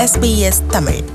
SBS Tamil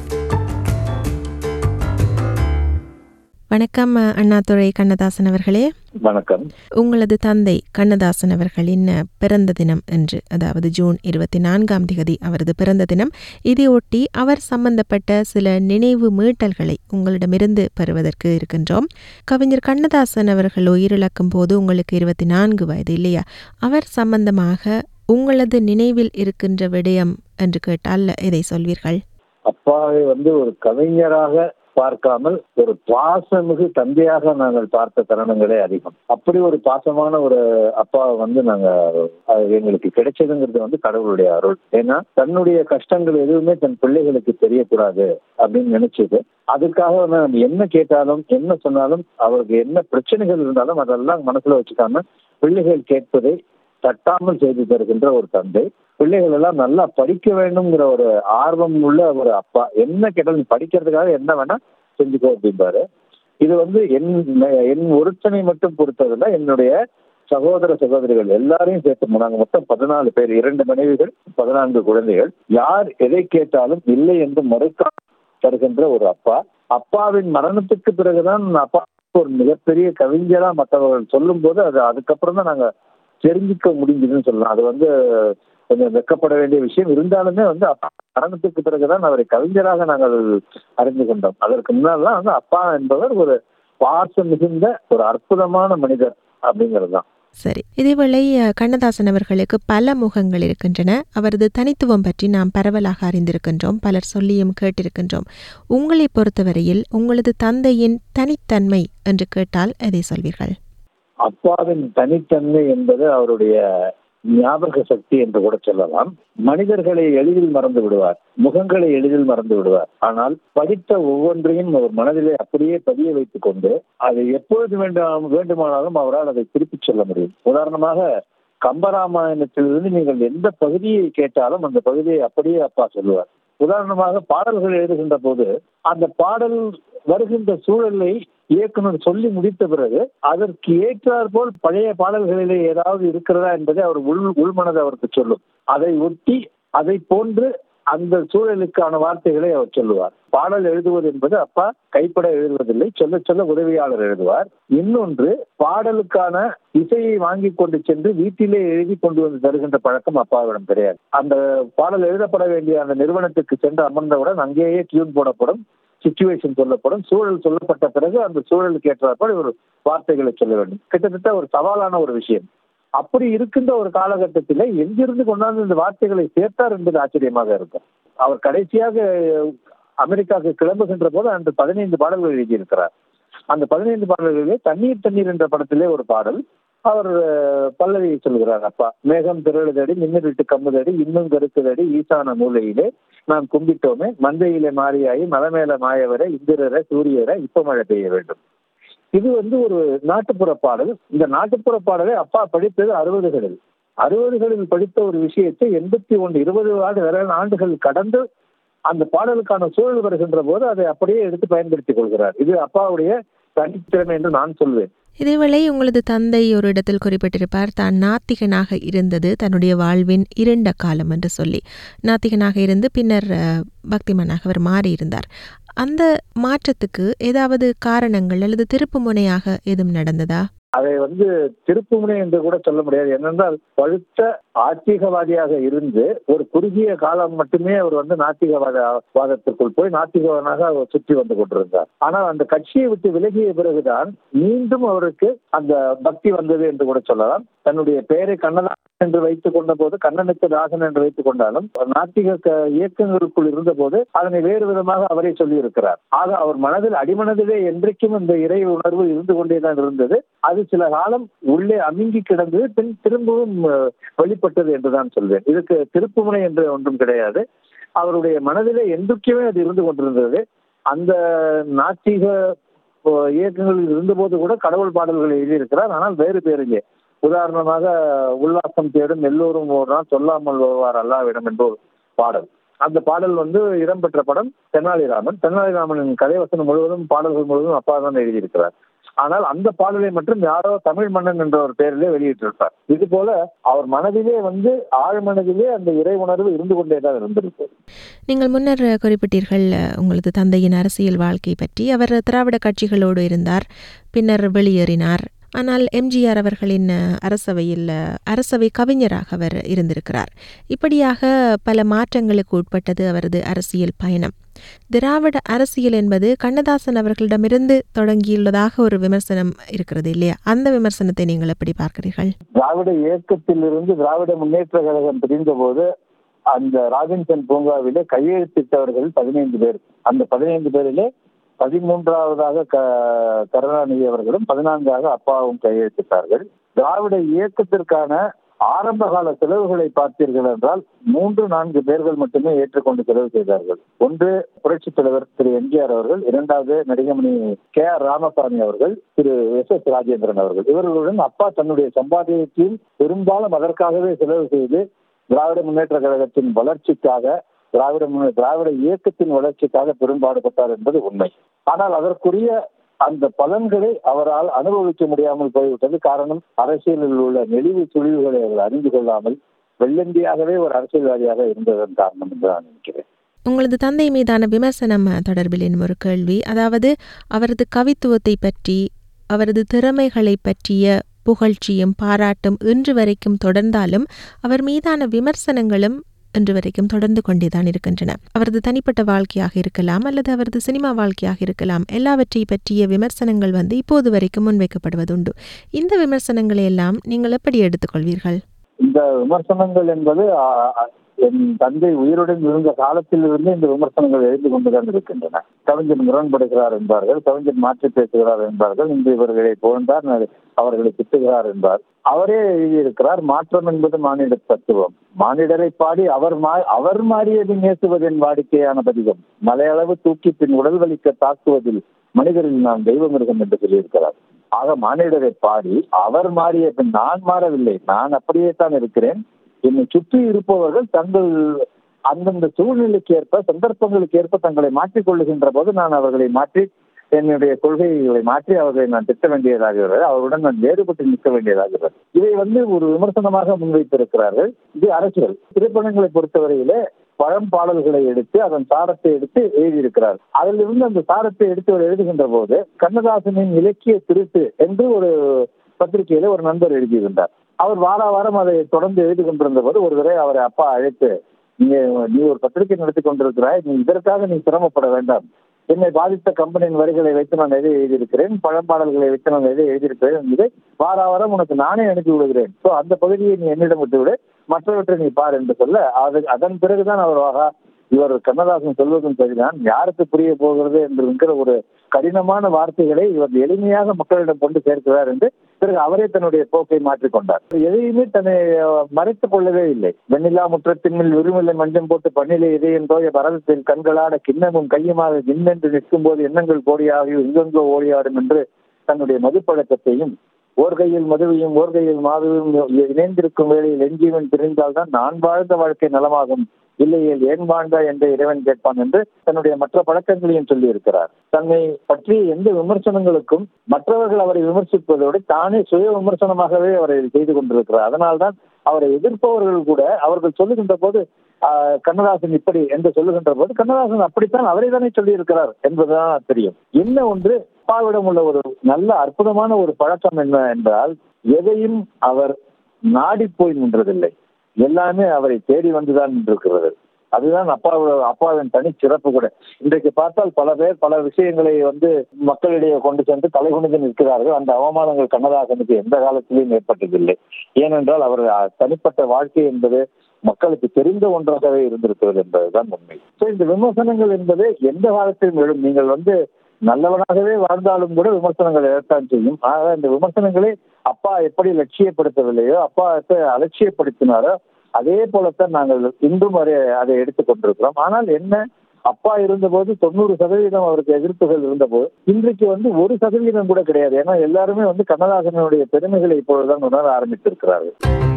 வணக்கம் அஹ், அண்ணாதுரை கண்ணதாசன் அவர்களே வணக்கம் உங்களது தந்தை கண்ணதாசன் அவர்களின் அஹ், பிறந்த தினம் என்று அதாவது ஜூன் இருபத்தி நான்காம் திகதி அவரது பிறந்த தினம் இதையொட்டி அவர் சம்பந்தப்பட்ட சில நினைவு மீட்டல்களை உங்களிடமிருந்து பெறுவதற்கு இருக்கின்றோம் கவிஞர் கண்ணதாசன் அவர்கள் உயிரிழக்கும் போது உங்களுக்கு இருபத்தி நான்கு வயது இல்லையா அவர் சம்பந்தமாக உங்களது நினைவில் இருக்கின்ற விடயம் என்று கேட்டால் எதை சொல்வீர்கள் அப்பாவை வந்து ஒரு கவிஞராக பார்க்காமல் ஒரு பாசமிகு தந்தையாக நாங்கள் பார்த்த தருணங்களே அதிகம் அப்படி ஒரு பாசமான ஒரு அப்பாவை வந்து நாங்க அது எங்களுக்கு கிடைச்சதுங்கிறது வந்து கடவுளுடைய அருள் ஏன்னா தன்னுடைய கஷ்டங்கள் எதுவுமே தன் பிள்ளைகளுக்கு தெரியக்கூடாது அப்படின்னு நினைச்சது அதுக்காக வந்து நம்ம என்ன கேட்டாலும் என்ன சொன்னாலும் அவருக்கு என்ன பிரச்சனைகள் இருந்தாலும் அதெல்லாம் மனசுல வச்சுக்காம பிள்ளைகள் கேட்பதை தட்டாமல் செய்து தருகின்ற ஒரு தந்தை பிள்ளைகள் எல்லாம் நல்லா படிக்க வேண்டும்ங்கிற ஒரு ஆர்வம் உள்ள ஒரு அப்பா என்ன கேட்டாலும் நீ படிக்கிறதுக்காக என்ன வேணா செஞ்சுக்கோ அப்படிம்பாரு இது வந்து என் என் ஒருத்தனை மட்டும் பொறுத்ததில்ல என்னுடைய சகோதர சகோதரிகள் எல்லாரையும் சேர்த்து நாங்க மொத்தம் பதினாலு பேர் இரண்டு மனைவிகள் பதினான்கு குழந்தைகள் யார் எதை கேட்டாலும் இல்லை என்று மறுக்க தருகின்ற ஒரு அப்பா அப்பாவின் மரணத்துக்கு பிறகுதான் அப்பா ஒரு மிகப்பெரிய கவிஞரா மற்றவர்கள் சொல்லும் போது அது அதுக்கப்புறம் தான் நாங்க தெரிஞ்சுக்க முடிஞ்சதுன்னு சொல்லலாம் அது வந்து கொஞ்சம் வெக்கப்பட வேண்டிய விஷயம் இருந்தாலுமே வந்து அப்பா மரணத்துக்கு பிறகுதான் அவரை கவிஞராக நாங்கள் அறிந்து கொண்டோம் அதற்கு முன்னாலாம் வந்து அப்பா என்பவர் ஒரு பாசம் மிகுந்த ஒரு அற்புதமான மனிதர் அப்படிங்கிறது தான் சரி இதேவேளை அஹ், கண்ணதாசன் அவர்களுக்கு பல முகங்கள் இருக்கின்றன அவரது தனித்துவம் பற்றி நாம் பரவலாக அறிந்திருக்கின்றோம் பலர் சொல்லியும் கேட்டிருக்கின்றோம் உங்களை பொறுத்தவரையில் உங்களது தந்தையின் தனித்தன்மை என்று கேட்டால் எதை சொல்வீர்கள் அப்பாவின் தனித்தன்மை என்பது அவருடைய ஞாபக சக்தி என்று கூட சொல்லலாம் மனிதர்களை எளிதில் மறந்து விடுவார் முகங்களை எளிதில் மறந்து விடுவார் ஆனால் படித்த ஒவ்வொன்றையும் அவர் மனதிலே அப்படியே பதிய வைத்துக் கொண்டு அதை எப்பொழுது வேண்டாம் வேண்டுமானாலும் அவரால் அதை திருப்பிச் சொல்ல முடியும் உதாரணமாக கம்பராமாயணத்திலிருந்து நீங்கள் எந்த பகுதியை கேட்டாலும் அந்த பகுதியை அப்படியே அப்பா சொல்லுவார் உதாரணமாக பாடல்கள் எழுதுகின்ற போது அந்த பாடல் வருகின்ற சூழலை இயக்குனர் சொல்லி முடித்த பிறகு அதற்கு ஏற்றாற் போல் பழைய பாடல்களிலே ஏதாவது இருக்கிறதா என்பதை அவர் உள் உள்மனது அவருக்கு சொல்லும் அதை ஒட்டி அதை போன்று அந்த சூழலுக்கான வார்த்தைகளை அவர் சொல்லுவார் பாடல் எழுதுவது என்பது அப்பா கைப்பட எழுதுவதில்லை சொல்ல சொல்ல உதவியாளர் எழுதுவார் இன்னொன்று பாடலுக்கான இசையை வாங்கி கொண்டு சென்று வீட்டிலே எழுதி கொண்டு வந்து தருகின்ற பழக்கம் அப்பாவிடம் கிடையாது அந்த பாடல் எழுதப்பட வேண்டிய அந்த நிறுவனத்துக்கு சென்று அமர்ந்தவுடன் அங்கேயே டியூன் போடப்படும் சுச்சுவேஷன் சொல்லப்படும் சூழல் சொல்லப்பட்ட பிறகு அந்த சூழலுக்கு ஏற்றாற்போல் ஒரு வார்த்தைகளை சொல்ல வேண்டும் கிட்டத்தட்ட ஒரு சவாலான ஒரு விஷயம் அப்படி இருக்கின்ற ஒரு காலகட்டத்தில் எங்கிருந்து கொண்டாந்து இந்த வார்த்தைகளை சேர்த்தார் என்பது ஆச்சரியமாக இருக்கும் அவர் கடைசியாக அமெரிக்காவுக்கு கிளம்புகின்ற போது அந்த பதினைந்து பாடல்கள் எழுதியிருக்கிறார் அந்த பதினைந்து பாடல்களிலே தண்ணீர் தண்ணீர் என்ற படத்திலே ஒரு பாடல் அவர் அஹ், பல்லவியை சொல்கிறார் அப்பா மேகம் திரளுதடி மின்னலிட்டு கம்முதடி இன்னும் கருக்குதடி ஈசான மூலையிலே நாம் கும்பிட்டோமே மந்தையிலே மாறியாயி மலை மேல மாயவரை இந்திரரை சூரியரை இப்ப மழை பெய்ய வேண்டும் இது வந்து ஒரு நாட்டுப்புற பாடல் இந்த நாட்டுப்புற பாடலை அப்பா படித்தது அறுபதுகளில் அறுபதுகளில் படித்த ஒரு விஷயத்தை எண்பத்தி ஒன்று இருபது ஆண்டு வேற ஆண்டுகள் கடந்து அந்த பாடலுக்கான சூழல் வருகின்ற போது அதை அப்படியே எடுத்து பயன்படுத்திக் கொள்கிறார் இது அப்பாவுடைய தனித்திறமை என்று நான் சொல்வேன் இதேவேளை உங்களது தந்தை ஒரு இடத்தில் குறிப்பிட்டிருப்பார் தான் நாத்திகனாக இருந்தது தன்னுடைய வாழ்வின் இருண்ட காலம் என்று சொல்லி நாத்திகனாக இருந்து பின்னர் அஹ், பக்திமானாக அவர் மாறியிருந்தார் அந்த மாற்றத்துக்கு ஏதாவது காரணங்கள் அல்லது திருப்பு முனையாக எதுவும் நடந்ததா அதை வந்து திருப்புமுனை என்று கூட சொல்ல முடியாது என்னென்றால் பழுத்த ஆத்திகவாதியாக இருந்து ஒரு குறுகிய காலம் மட்டுமே அவர் வந்து நாத்திகவாத வாதத்திற்குள் போய் நாத்திகவனாக அவர் சுற்றி வந்து கொண்டிருந்தார் ஆனால் அந்த கட்சியை விட்டு விலகிய பிறகுதான் மீண்டும் அவருக்கு அந்த பக்தி வந்தது என்று கூட சொல்லலாம் தன்னுடைய பெயரை கண்ணதாசன் என்று வைத்துக் கொண்ட போது கண்ணனுக்கு தாசன் என்று வைத்துக் கொண்டாலும் நாத்திக க- இயக்கங்களுக்குள் இருந்த போது அதனை வேறு விதமாக அவரே சொல்லி இருக்கிறார் ஆக அவர் மனதில் அடிமனதிலே என்றைக்கும் இந்த இறை உணர்வு இருந்து கொண்டேதான் இருந்தது அது சில காலம் உள்ளே அமுங்கி கிடந்தது பின் திரும்பவும் அஹ், வெளிப்பட்டது என்றுதான் சொல்வேன் இதுக்கு திருப்புமுனை என்று ஒன்றும் கிடையாது அவருடைய மனதிலே என்றைக்குமே அது இருந்து கொண்டிருந்தது அந்த நாத்திக அஹ், இயக்கங்களில் இருந்தபோது கூட கடவுள் பாடல்களை எழுதியிருக்கிறார் ஆனால் வேறு பேரிலே உதாரணமாக உல்லாசம் தேடும் எல்லோரும் ஒரு நாள் சொல்லாமல் வருவார் அல்லாவிடம் என்ற ஒரு பாடல் அந்த பாடல் வந்து இடம்பெற்ற படம் தெனாலிராமன் தெனாலிராமனின் கதைவசனம் முழுவதும் பாடல்கள் முழுவதும் அப்பா தான் எழுதியிருக்கிறார் ஆனால் அந்த பாடலை மட்டும் யாரோ தமிழ் மன்னன் என்ற ஒரு பெயரிலே வெளியிட்டிருப்பார் இது போல அவர் மனதிலே வந்து ஆழ்மனதிலே அந்த இறை உணர்வு இருந்து கொண்டேதான் இருந்திருக்கு நீங்கள் முன்னர் குறிப்பிட்டீர்கள் உங்களது தந்தையின் அரசியல் வாழ்க்கை பற்றி அவர் திராவிட கட்சிகளோடு இருந்தார் பின்னர் வெளியேறினார் ஆனால் எம்ஜிஆர் அவர்களின் அரசவையில் அரசவை கவிஞராக அவர் இருந்திருக்கிறார் இப்படியாக பல மாற்றங்களுக்கு உட்பட்டது அவரது அரசியல் பயணம் திராவிட அரசியல் என்பது கண்ணதாசன் அவர்களிடமிருந்து தொடங்கியுள்ளதாக ஒரு விமர்சனம் இருக்கிறது இல்லையா அந்த விமர்சனத்தை நீங்கள் எப்படி பார்க்கிறீர்கள் திராவிட இயக்கத்திலிருந்து திராவிட முன்னேற்ற கழகம் பிரிந்த போது அந்த ராபின்சன் பூங்காவிலே கையெழுத்திட்டவர்கள் பதினைந்து பேர் அந்த பதினைந்து பேரிலே பதிமூன்றாவதாக க கருணாநிதி அவர்களும் பதினான்காக அப்பாவும் கையெழுத்திட்டார்கள் திராவிட இயக்கத்திற்கான ஆரம்ப கால செலவுகளை பார்த்தீர்கள் என்றால் மூன்று நான்கு பேர்கள் மட்டுமே ஏற்றுக்கொண்டு செலவு செய்தார்கள் ஒன்று புரட்சித் தலைவர் திரு எம்ஜிஆர் அவர்கள் இரண்டாவது நடிகமணி கே ஆர் ராமசாமி அவர்கள் திரு எஸ் எஸ் ராஜேந்திரன் அவர்கள் இவர்களுடன் அப்பா தன்னுடைய சம்பாத்தியத்தில் பெரும்பாலும் அதற்காகவே செலவு செய்து திராவிட முன்னேற்ற கழகத்தின் வளர்ச்சிக்காக திராவிட முன்னே- திராவிட இயக்கத்தின் வளர்ச்சிக்காக பெரும்பாடுபட்டார் என்பது உண்மை ஆனால் அதற்குரிய அந்த பலன்களை அவரால் அனுபவிக்க முடியாமல் போய்விட்டது காரணம் அரசியலில் உள்ள நெளிவு சுழிவுகளை அவர் அறிந்து கொள்ளாமல் வெள்ளந்தியாகவே ஒரு அரசியல்வாதியாக இருந்ததன் காரணம் என்று நான் நினைக்கிறேன் உங்களது தந்தை மீதான விமர்சனம் தொடர்பில் இன்னும் ஒரு கேள்வி அதாவது அவரது கவித்துவத்தை பற்றி அவரது திறமைகளை பற்றிய புகழ்ச்சியும் பாராட்டும் இன்று வரைக்கும் தொடர்ந்தாலும் அவர் மீதான விமர்சனங்களும் இன்று வரைக்கும் தொடர்ந்து கொண்டேதான் இருக்கின்றன அவரது தனிப்பட்ட வாழ்க்கையாக இருக்கலாம் அல்லது அவரது சினிமா வாழ்க்கையாக இருக்கலாம் எல்லாவற்றை பற்றிய விமர்சனங்கள் வந்து இப்போது வரைக்கும் முன்வைக்கப்படுவதுண்டு இந்த விமர்சனங்களை எல்லாம் நீங்கள் எப்படி எடுத்துக்கொள்வீர்கள் இந்த விமர்சனங்கள் என்பது ஆ, ஆ, என் தந்தை உயிருடன் இருந்த காலத்திலிருந்து இந்த விமர்சனங்கள் எழுந்து கொண்டுதான் இருக்கின்றன கவிஞர் முரண்படுகிறார் என்பார்கள் கவிஞர் மாற்றி பேசுகிறார் என்பார்கள் இன்று இவர்களை புகழ்ந்தார் ந- அவர்களை திட்டுகிறார் என்பார் அவரே எழுதியிருக்கிறார் மாற்றம் என்பது மானிட தத்துவம் மானிடரை பாடி அவர் மா அவர் மாறியது நேசுவதென் வாடிக்கையான பதிகம் மலையளவு தூக்கி பின் உடல் வலிக்க தாக்குவதில் மனிதரில் நான் தெய்வ மிருகம் என்று சொல்லியிருக்கிறார் ஆக மானிடரை பாடி அவர் மாறிய பின் நான் மாறவில்லை நான் அப்படியே தான் இருக்கிறேன் என்னை சுற்றி இருப்பவர்கள் தங்கள் அந்தந்த சூழ்நிலைக்கு ஏற்ப சந்தர்ப்பங்களுக்கு ஏற்ப தங்களை மாற்றிக் கொள்ளுகின்ற போது நான் அவர்களை மாற்றி என்னுடைய கொள்கைகளை மாற்றி அவர்களை நான் திட்ட வேண்டியதாகிறது அவருடன் நான் வேறுபட்டு நிற்க வேண்டியதாகிறது இதை வந்து ஒரு விமர்சனமாக முன்வைத்திருக்கிறார்கள் இது அரசியல் திரைப்படங்களை பொறுத்தவரையிலே பழம் பாடல்களை எடுத்து அதன் சாரத்தை எடுத்து எழுதியிருக்கிறார் அதிலிருந்து அந்த சாரத்தை எடுத்து அவர் எழுதுகின்ற போது கண்ணதாசனின் இலக்கிய திருட்டு என்று ஒரு பத்திரிகையில ஒரு நண்பர் எழுதியிருந்தார் அவர் வார வாரம் அதை தொடர்ந்து எழுதி கொண்டிருந்த போது ஒரு தடவை அவரை அப்பா அழைத்து நீ நீ ஒரு பத்திரிகை நடத்தி கொண்டிருக்கிறாய் நீ இதற்காக நீ சிரமப்பட வேண்டாம் என்னை பாதித்த கம்பெனியின் வரிகளை வைத்து நான் எதை எழுதியிருக்கிறேன் பழம்பாடல்களை வைத்து நான் எதை எழுதியிருக்கிறேன் என்பதை வார வாரம் உனக்கு நானே அனுப்பி விடுகிறேன் ஸோ அந்த பகுதியை நீ என்னிடம் விட்டு விடு மற்றவற்றை நீ பார் என்று சொல்ல அது அதன் பிறகுதான் அவர் ஆகா இவர் கண்ணதாசன் சொல்வதும் சரிதான் யாருக்கு புரிய போகிறது என்கிற ஒரு கடினமான வார்த்தைகளை இவர் எளிமையாக மக்களிடம் கொண்டு சேர்க்கிறார் என்று பிறகு அவரே தன்னுடைய போக்கை மாற்றிக்கொண்டார் எதையுமே தன்னை அஹ், மறைத்துக் கொள்ளவே இல்லை வெண்ணிலா முற்றத்தின் மேல் விருமில்லை மஞ்சம் போட்டு பண்ணிலே இதயம் தோய பரதத்தில் கண்களாட கிண்ணமும் கையுமாக நின்னென்று நிற்கும் போது எண்ணங்கள் கோடியாகி எங்கெங்கோ ஓடியாடும் என்று தன்னுடைய மதுப்பழக்கத்தையும் ஓர் கையில் மதுவையும் ஓர் கையில் மாதுவையும் இணைந்திருக்கும் வேளையில் எஞ்சியவன் பிரிந்தால்தான் நான் வாழ்ந்த வாழ்க்கை நலமாகும் இல்லையேல் ஏன் வாழ்ந்தா என்று இறைவன் கேட்பான் என்று தன்னுடைய மற்ற பழக்கங்களையும் சொல்லி இருக்கிறார் தன்னை பற்றி எந்த விமர்சனங்களுக்கும் மற்றவர்கள் அவரை விமர்சிப்பதோடு தானே சுய விமர்சனமாகவே அவரை செய்து கொண்டிருக்கிறார் அதனால்தான் அவரை எதிர்ப்பவர்கள் கூட அவர்கள் சொல்லுகின்ற போது ஆஹ், கண்ணதாசன் இப்படி என்று சொல்லுகின்ற போது கண்ணதாசன் அப்படித்தான் அவரை தானே சொல்லி இருக்கிறார் என்பதுதான் தெரியும் என்ன ஒன்று அப்பாவிடம் உள்ள ஒரு நல்ல அற்புதமான ஒரு பழக்கம் என்ன என்றால் எதையும் அவர் நாடி போய் நின்றதில்லை எல்லாமே அவரை தேடி வந்துதான் நின்றிருக்கிறது அதுதான் அப்பாவோட அப்பாவின் தனி சிறப்பு கூட இன்றைக்கு பார்த்தால் பல பேர் பல விஷயங்களை வந்து மக்களிடையே கொண்டு சென்று தலைகுனிந்து நிற்கிறார்கள் அந்த அவமானங்கள் கண்ணதாசனுக்கு எந்த காலத்திலும் ஏற்பட்டதில்லை ஏனென்றால் அவர் அஹ், தனிப்பட்ட வாழ்க்கை என்பது மக்களுக்கு தெரிந்த ஒன்றாகவே இருந்திருக்கிறது என்பதுதான் உண்மை ஸோ இந்த விமர்சனங்கள் என்பது எந்த காலத்திலும் எழும் நீங்கள் வந்து நல்லவனாகவே வாழ்ந்தாலும் கூட விமர்சனங்கள் எழத்தான் செய்யும் ஆக இந்த விமர்சனங்களை அப்பா எப்படி லட்சியப்படுத்தவில்லையோ அப்பா எப்ப அலட்சியப்படுத்தினாரோ அதே போலத்தான் நாங்கள் இன்றும் அதை அதை எடுத்துக் கொண்டிருக்கிறோம் ஆனால் என்ன அப்பா இருந்தபோது தொண்ணூறு சதவீதம் அவருக்கு எதிர்ப்புகள் இருந்தபோது இன்றைக்கு வந்து ஒரு சதவீதம் கூட கிடையாது ஏன்னா எல்லாருமே வந்து கண்ணதாசனுடைய பெருமைகளை இப்பொழுதுதான் உணர ஆரம்பித்திருக்கிறார்கள்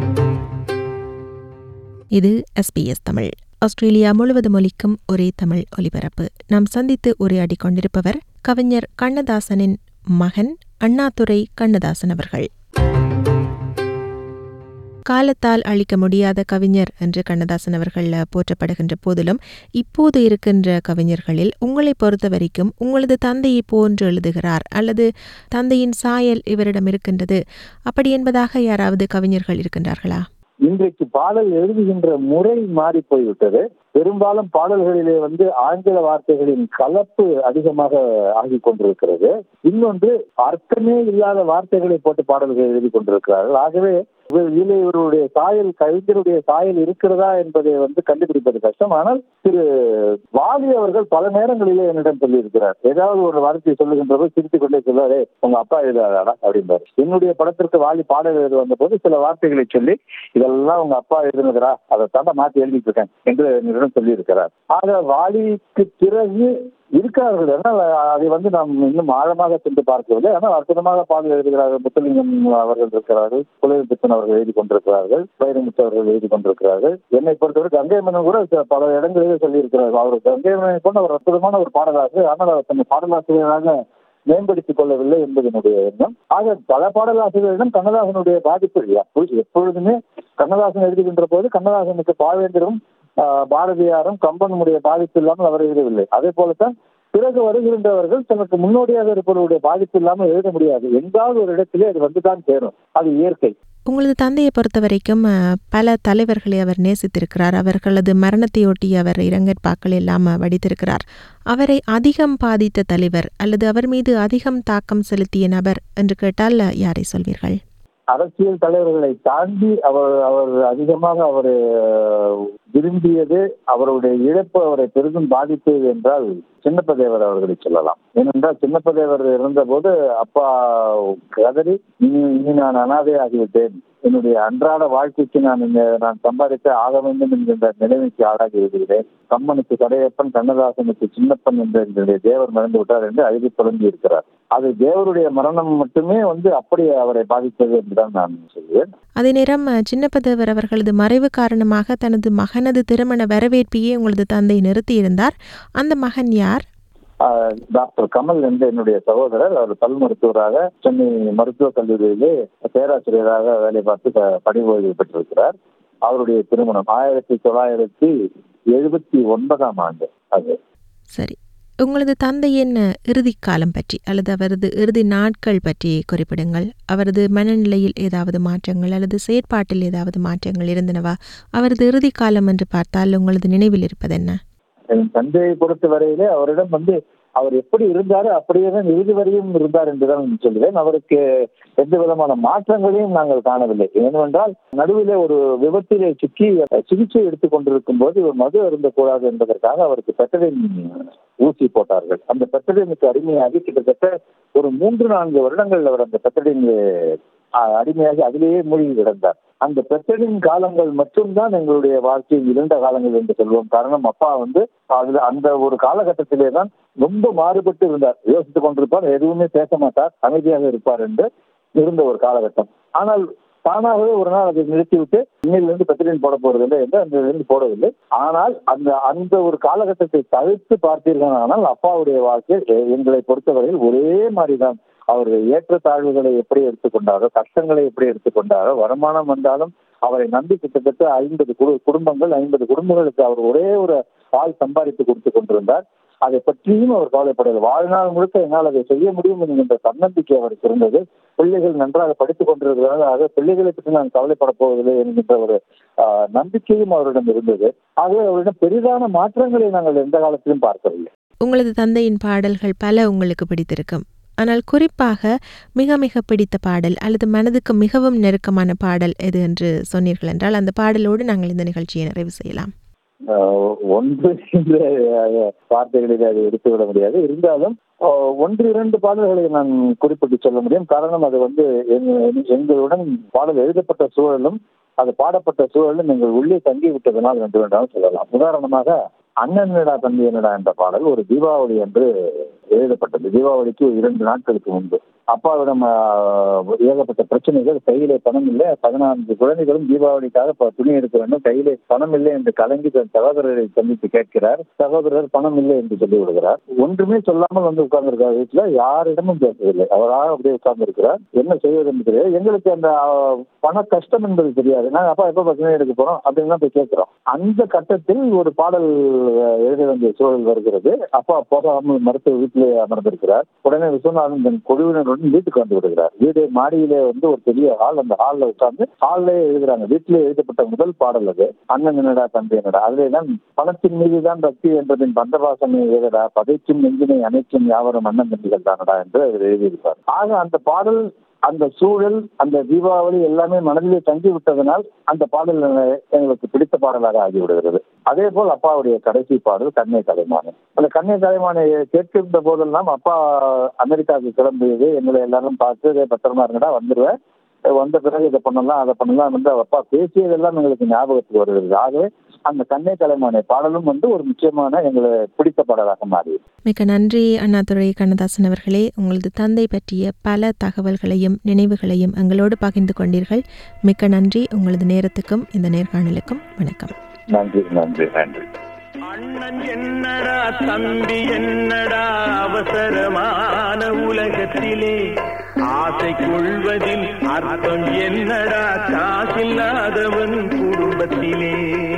இது எஸ்பிஎஸ் தமிழ் ஆஸ்திரேலியா முழுவதும் ஒலிக்கும் ஒரே தமிழ் ஒலிபரப்பு நாம் சந்தித்து உரையாடி கொண்டிருப்பவர் கவிஞர் கண்ணதாசனின் மகன் அண்ணாதுரை கண்ணதாசன் அவர்கள் காலத்தால் அழிக்க முடியாத கவிஞர் என்று கண்ணதாசன் அவர்கள் போற்றப்படுகின்ற போதிலும் இப்போது இருக்கின்ற கவிஞர்களில் உங்களை பொறுத்த வரைக்கும் உங்களது தந்தையை போன்று எழுதுகிறார் அல்லது தந்தையின் சாயல் இவரிடம் இருக்கின்றது அப்படி என்பதாக யாராவது கவிஞர்கள் இருக்கின்றார்களா இன்றைக்கு பாடல் எழுதுகின்ற முறை மாறி போய்விட்டது பெரும்பாலும் பாடல்களிலே வந்து ஆங்கில வார்த்தைகளின் கலப்பு அதிகமாக ஆகி கொண்டிருக்கிறது இன்னொன்று அர்த்தமே இல்லாத வார்த்தைகளை போட்டு பாடல்கள் எழுதி கொண்டிருக்கிறார்கள் ஆகவே இதில் இவருடைய சாயல் கவிஞருடைய சாயல் இருக்கிறதா என்பதை வந்து கண்டுபிடிப்பது கஷ்டம் ஆனால் திரு வாலி அவர்கள் பல நேரங்களிலே என்னிடம் சொல்லியிருக்கிறார் ஏதாவது ஒரு வார்த்தையை சொல்லுகின்ற போது சிரித்துக் கொண்டே சொல்லுவாரே உங்க அப்பா எழுதாடா அப்படின்பாரு என்னுடைய படத்திற்கு வாலி பாடல் எழுத வந்த போது சில வார்த்தைகளை சொல்லி இதெல்லாம் உங்க அப்பா எழுதுனதுரா அதை தாண்ட மாத்தி எழுதிட்டு இருக்கேன் என்று என்னிடம் சொல்லியிருக்கிறார் ஆக வாலிக்கு பிறகு இருக்கிறார்கள் ஆனால் அதை வந்து நாம் இன்னும் ஆழமாக சென்று பார்க்கவில்லை ஆனால் அற்புதமாக பாடல் எழுதுகிறார்கள் முத்துலிங்கம் அவர்கள் இருக்கிறார்கள் குலபித்தன் அவர்கள் எழுதி கொண்டிருக்கிறார்கள் வைரமுத்து அவர்கள் எழுதி கொண்டிருக்கிறார்கள் என்னை பொறுத்தவரை கங்கை மன்னன் கூட பல இடங்களிலே சொல்லியிருக்கிறார்கள் அவர் கங்கை மன்னன் கொண்டு ஒரு அற்புதமான ஒரு பாடலாசிரியர் ஆனால் அவர் தன்னை பாடலாசிரியராக மேம்படுத்திக் கொள்ளவில்லை என்பது என்னுடைய எண்ணம் ஆக பல பாடலாசிரியர்களிடம் கண்ணதாசனுடைய பாதிப்பு இல்லையா எப்பொழுதுமே கண்ணதாசன் எழுதுகின்ற போது கண்ணதாசனுக்கு பாவேந்தரும் பாரதியாரும் கம்பனுடைய பாதிப்பு இல்லாமல் அவர் எழுதவில்லை அதே போலத்தான் பிறகு வருகின்றவர்கள் தனக்கு முன்னோடியாக இருப்பவருடைய பாதிப்பு இல்லாமல் எழுத முடியாது எங்காவது ஒரு இடத்திலே அது வந்துதான் சேரும் அது இயற்கை உங்களது தந்தையை பொறுத்த வரைக்கும் பல தலைவர்களை அவர் நேசித்திருக்கிறார் அவர்களது மரணத்தையொட்டி அவர் இரங்கற்பாக்கள் எல்லாம் வடித்திருக்கிறார் அவரை அதிகம் பாதித்த தலைவர் அல்லது அவர் மீது அதிகம் தாக்கம் செலுத்திய நபர் என்று கேட்டால் யாரை சொல்வீர்கள் அரசியல் தலைவர்களை தாண்டி அவர் அவர் அதிகமாக அவர் விரும்பியது அவருடைய இழப்பு அவரை பெரிதும் பாதித்தது என்றால் சின்னப்பதேவர் அவர்களை சொல்லலாம் ஏனென்றால் சின்னப்பதேவர் இருந்தபோது அப்பா கதறி இனி இனி நான் அனாதை ஆகிவிட்டேன் என்னுடைய அன்றாட வாழ்க்கைக்கு நான் நான் சம்பாதிக்க ஆக வேண்டும் என்கின்ற நிலைமைக்கு ஆளாகி விடுகிறேன் கம்மனுக்கு கடையப்பன் கண்ணதாசனுக்கு சின்னப்பன் என்ற என்னுடைய தேவர் மறந்து விட்டார் என்று அழுதி தொடங்கி இருக்கிறார் அது தேவருடைய மரணம் மட்டுமே வந்து அப்படி அவரை பாதித்தது என்றுதான் நான் சொல்வேன் அதே நேரம் சின்னப்பதேவர் அவர்களது மறைவு காரணமாக தனது மகனது திருமண வரவேற்பையே உங்களது தந்தை நிறுத்தியிருந்தார் அந்த மகன் யார் டாக்டர் கமல் என்ற என்னுடைய சகோதரர் அவர் பல் மருத்துவராக சென்னை மருத்துவக் கல்லூரியிலே பேராசிரியராக வேலை பார்த்து பணி ஓய்வு பெற்றிருக்கிறார் அவருடைய திருமணம் ஆயிரத்தி தொள்ளாயிரத்தி எழுபத்தி ஒன்பதாம் ஆண்டு அது சரி உங்களது தந்தையின் இறுதி காலம் பற்றி அல்லது அவரது இறுதி நாட்கள் பற்றி குறிப்பிடுங்கள் அவரது மனநிலையில் ஏதாவது மாற்றங்கள் அல்லது செயற்பாட்டில் ஏதாவது மாற்றங்கள் இருந்தனவா அவரது இறுதி காலம் என்று பார்த்தால் உங்களது நினைவில் இருப்பது என்ன என் தந்தையை பொறுத்த வரையிலே அவரிடம் வந்து அவர் எப்படி இருந்தாரோ அப்படியே தான் இறுதி வரையும் இருந்தார் என்றுதான் சொல்கிறேன் அவருக்கு எந்த விதமான மாற்றங்களையும் நாங்கள் காணவில்லை ஏனென்றால் நடுவிலே ஒரு விபத்திலே சிக்கி சிகிச்சை எடுத்துக் கொண்டிருக்கும் போது இவர் மது அருந்தக்கூடாது என்பதற்காக அவருக்கு பெட்டரின் ஊசி போட்டார்கள் அந்த பெட்டரினுக்கு அடிமையாகி கிட்டத்தட்ட ஒரு மூன்று நான்கு வருடங்கள் அவர் அந்த பெட்டரின் அடிமையாகி அதிலேயே மூழ்கி கிடந்தார் அந்த பெற்றடின் காலங்கள் மட்டும்தான் எங்களுடைய வாழ்க்கையின் இருண்ட காலங்கள் என்று சொல்வோம் காரணம் அப்பா வந்து அதுல அந்த ஒரு காலகட்டத்திலே தான் ரொம்ப மாறுபட்டு இருந்தார் யோசித்துக் கொண்டிருப்பார் எதுவுமே பேச மாட்டார் அமைதியாக இருப்பார் என்று இருந்த ஒரு காலகட்டம் ஆனால் தானாகவே ஒரு நாள் அதை நிறுத்திவிட்டு இன்னிலிருந்து பெட்ரோலின் போட போறதில்லை என்று அந்த இருந்து போடவில்லை ஆனால் அந்த அந்த ஒரு காலகட்டத்தை தவிர்த்து பார்த்தீர்கள் ஆனால் அப்பாவுடைய வாழ்க்கை எங்களை பொறுத்தவரையில் ஒரே மாதிரிதான் அவர் ஏற்றத்தாழ்வுகளை எப்படி எடுத்துக்கொண்டாரோ கஷ்டங்களை எப்படி எடுத்துக்கொண்டாரோ வருமானம் வந்தாலும் அவரை நம்பி கிட்டத்தட்ட ஐம்பது குடும்பங்கள் ஐம்பது குடும்பங்களுக்கு அவர் ஒரே ஒரு பால் சம்பாதித்து கொடுத்து கொண்டிருந்தார் அதை பற்றியும் அவர் கவலைப்படவில்லை வாழ்நாள் முழுக்க என்னால் அதை செய்ய முடியும் என்கின்ற தன்னம்பிக்கை அவருக்கு இருந்தது பிள்ளைகள் நன்றாக படித்துக் கொண்டிருக்கிறதாக பிள்ளைகளை பற்றி நான் கவலைப்பட போவதில்லை என்கின்ற ஒரு நம்பிக்கையும் அவரிடம் இருந்தது ஆகவே அவரிடம் பெரிதான மாற்றங்களை நாங்கள் எந்த காலத்திலும் பார்க்கவில்லை உங்களது தந்தையின் பாடல்கள் பல உங்களுக்கு பிடித்திருக்கும் ஆனால் குறிப்பாக மிக மிக பிடித்த பாடல் அல்லது மனதுக்கு மிகவும் நெருக்கமான பாடல் எது என்று சொன்னீர்கள் என்றால் அந்த பாடலோடு நாங்கள் இந்த நிகழ்ச்சியை நிறைவு செய்யலாம் ஒன்று என்ற வார்த்தைகளில் அதை எடுத்துவிட முடியாது இருந்தாலும் ஒன்று இரண்டு பாடல்களை நான் குறிப்பிட்டு சொல்ல முடியும் காரணம் அது வந்து எங்களுடன் பாடல் எழுதப்பட்ட சூழலும் அது பாடப்பட்ட சூழலும் எங்கள் உள்ளே தங்கி விட்டதனால் என்று வேண்டாலும் சொல்லலாம் உதாரணமாக அண்ணனடா தம்பி என்னடா என்ற பாடல் ஒரு தீபாவளி என்று எழுதப்பட்டது தீபாவளிக்கு இரண்டு நாட்களுக்கு முன்பு அப்பாவிடம் ஆஹ், ஏகப்பட்ட பிரச்சனைகள் கையிலே பணம் இல்லை பதினான்கு குழந்தைகளும் தீபாவளிக்காக ப- துணி எடுக்க வேண்டும் கையிலே பணம் இல்லை என்று கலங்கி தன் சகோதரரை சந்தித்து கேட்கிறார் சகோதரர் பணம் இல்லை என்று சொல்லி விடுகிறார் ஒன்றுமே சொல்லாமல் வந்து உட்கார்ந்திருக்கார் வீட்டுல யாரிடமும் பேசவில்லை அவராக அப்படியே உட்கார்ந்து இருக்கிறார் என்ன செய்வது என்று தெரியாது எங்களுக்கு அந்த ஆஹ், பண கஷ்டம் என்பது தெரியாது நாங்க அப்பா எப்ப பசங்க எடுக்க போறோம் அப்படின்னு தான் போய் கேட்கிறோம் அந்த கட்டத்தில் ஒரு பாடல் அஹ், எழுத வேண்டிய சூழல் வருகிறது அப்பா போகாமல் மருத்துவ வீட்டிலே அமர்ந்திருக்கிறார் உடனே விஸ்வநாதன் தன் குழுவினருடன் வீட்டுக்கு வந்து விடுகிறார் வீடு மாடியிலே வந்து ஒரு பெரிய ஹால் அந்த ஹால்ல உட்கார்ந்து ஹால்லே எழுதுறாங்க வீட்டிலே எழுதப்பட்ட முதல் பாடல் அது அண்ணன் என்னடா தம்பி என்னடா அதுல தான் பணத்தின் மீதுதான் பக்தி என்பதின் பந்தவாசனை ஏதடா பதைக்கும் நெஞ்சினை அனைத்தும் யாவரும் அண்ணன் தம்பிகள் தானடா என்று அவர் எழுதியிருப்பார் ஆக அந்த பாடல் அந்த சூழல் அந்த தீபாவளி எல்லாமே மனதிலே தங்கி விட்டதனால் அந்த பாடல் எங்களுக்கு பிடித்த பாடலாக ஆகிவிடுகிறது அதே போல் அப்பாவுடைய கடைசி பாடல் கண்ணே கலைமானே அந்த கண்ணே கலைமானை கேட்கின்ற போதெல்லாம் அப்பா அமெரிக்காவுக்கு கிளம்பியது எங்களை எல்லாரும் பார்த்து "டேய், பத்திரமா இருங்கடா வந்துருவேன் வந்த பிறகு இதை பண்ணலாம் அதை பண்ணலாம் என்று அப்பா பேசியதெல்லாம் எங்களுக்கு ஞாபகத்துக்கு வருகிறது ஆகவே அந்த கண்ணே கலைமானே பாடலும் வந்து ஒரு முக்கியமான எங்களுக்கு பிடித்த பாடலாக மாறியது மிக்க நன்றி அண்ணாதுரை கண்ணதாசன் அவர்களே உங்களது தந்தை பற்றிய பல தகவல்களையும் நினைவுகளையும் எங்களோடு பகிர்ந்து கொண்டீர்கள் மிக்க நன்றி உங்களது நேரத்துக்கும் இந்த நேர்காணலுக்கும் வணக்கம் நன்றி நன்றி நன்றி அண்ணன் என்னடா தம்பி என்னடா அவசரமான உலகத்திலே ஆசை கொள்வதில் அர்த்தம் என்னடா காசில்லாதவன் குடும்பத்திலே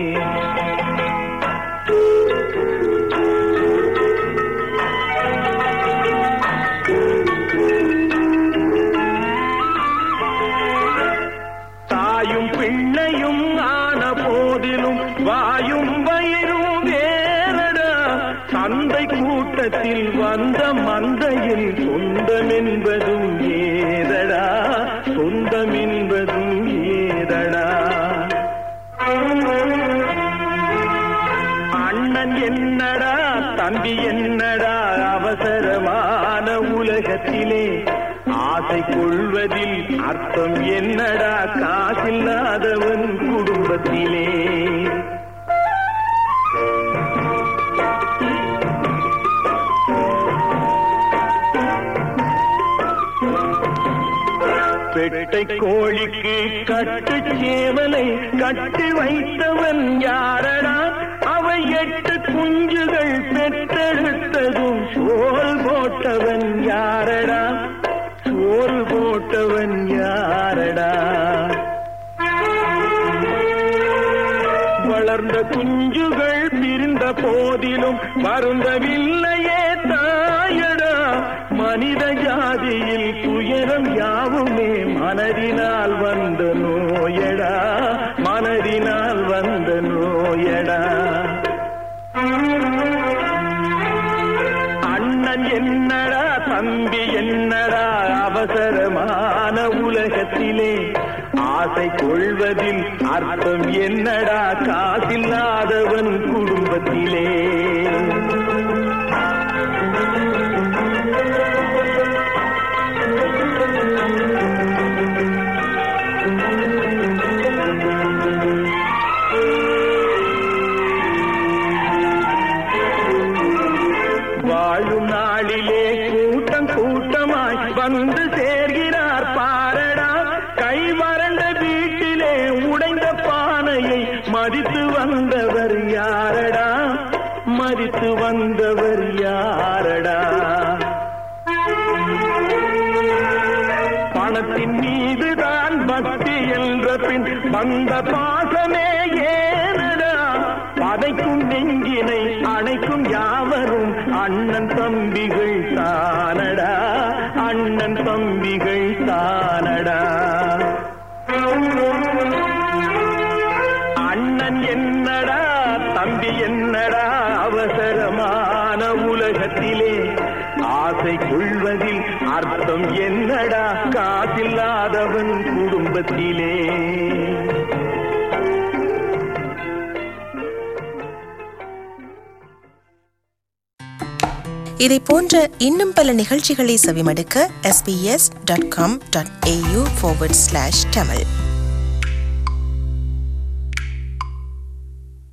தாயும் பிள்ளையும் ஆன போதிலும் வாயும் வயிறும் வேறடா சந்தை கூட்டத்தில் வந்த மந்தையில் சொந்தம் என்பதும் ஏதடா சொந்தம் என்பதும் ஏதடா அண்ணன் என்னடா தம்பி என்னடா அவசரமான உலகத்திலே ஆசை கொள்வதில் அர்த்தம் என்னடா காசில்லாதவன் குடும்பத்திலே பெட்டை கோழிக்கு கட்டு சேவலை கட்டி வைத்தவன் யாரடா அவை எட்டு குஞ்சுகள் பெற்றெடுத்ததும் சோல் போட்டவன் யாரடா சோல் போட்டவன் யாரடா வளர்ந்த குஞ்சுகள் பிரிந்த போதிலும் வருந்தவில்லையே தாயடா மனித ஜாதியில் துயரம் யாவுமே மனதினால் வந்த நோயடா மனதினால் வந்த நோயடா அண்ணன் என்னடா தம்பி என்னடா அவசரமான உலகத்திலே ஆசை கொள்வதில் அர்த்தம் என்னடா காசில்லாதவன் குடும்பத்திலே வாழும் நாளிலே கூட்டம் கூட்டமாய் வந்து சேர்கிறார் பாரடா கை வறண்ட வீட்டிலே உடைந்த பானையை மதித்து வந்தவர் யாரடா மதித்து வந்தவர் யாரடா பணத்தின் மீதுதான் பக்தி என்ற பின் வந்த பாசமே ஏனடா பதைக்கும் நெஞ்சினை அணைக்கும் யாவரும் அண்ணன் தம்பிகள் தானடா அண்ணன் தம்பிகள் தானடா அண்ணன் என்னடா தம்பி என்னடா அவசரமான உலகத்திலே ஆசை கொள்வதில் அர்த்தம் என்னடா காசில்லாதவன் குடும்பத்திலே இதை போன்ற இன்னும் பல நிகழ்ச்சிகளை செவிமடுக்க sbs.com.au forward slash tamil